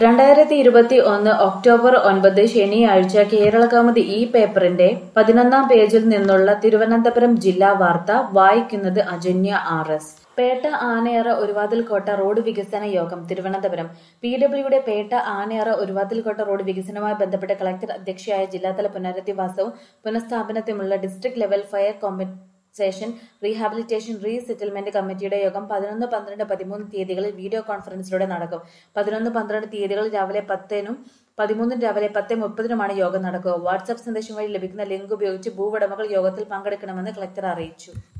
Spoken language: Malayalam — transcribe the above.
രണ്ടായിരത്തി ഇരുപത്തി ഒന്ന് ഒക്ടോബർ ഒൻപത് ശനിയാഴ്ച കേരളകൗമുദി ഈ പേപ്പറിന്റെ പതിനൊന്നാം പേജിൽ നിന്നുള്ള തിരുവനന്തപുരം ജില്ലാ വാർത്ത വായിക്കുന്നത് Ajanya R S Pettah Anayara Oruvathilkotta road വികസന യോഗം തിരുവനന്തപുരം പി ഡബ്ല്യുടെ പേട്ട ആനയറ ഒരുവാതിൽക്കോട്ട റോഡ് വികസനവുമായി ബന്ധപ്പെട്ട് കളക്ടർ അധ്യക്ഷയായ ജില്ലാതല പുനരധിവാസവും പുനഃസ്ഥാപനത്തിനുമുള്ള district level fair compensation rehabilitation resettlement കമ്മിറ്റിയുടെ യോഗം പതിനൊന്ന് പന്ത്രണ്ട് പതിമൂന്ന് തീയതികളിൽ വീഡിയോ കോൺഫറൻസിലൂടെ നടക്കും പതിനൊന്ന് പന്ത്രണ്ട് തീയതികളിൽ രാവിലെ പത്തിനും പതിമൂന്നിന് രാവിലെ പത്ത് മുപ്പതിനുമാണ് യോഗം നടക്കുക വാട്സ്ആപ്പ് സന്ദേശം വഴി ലഭിക്കുന്ന ലിങ്ക് ഉപയോഗിച്ച് ഭൂവുടമകൾ യോഗത്തിൽ പങ്കെടുക്കണമെന്ന് കളക്ടർ അറിയിച്ചു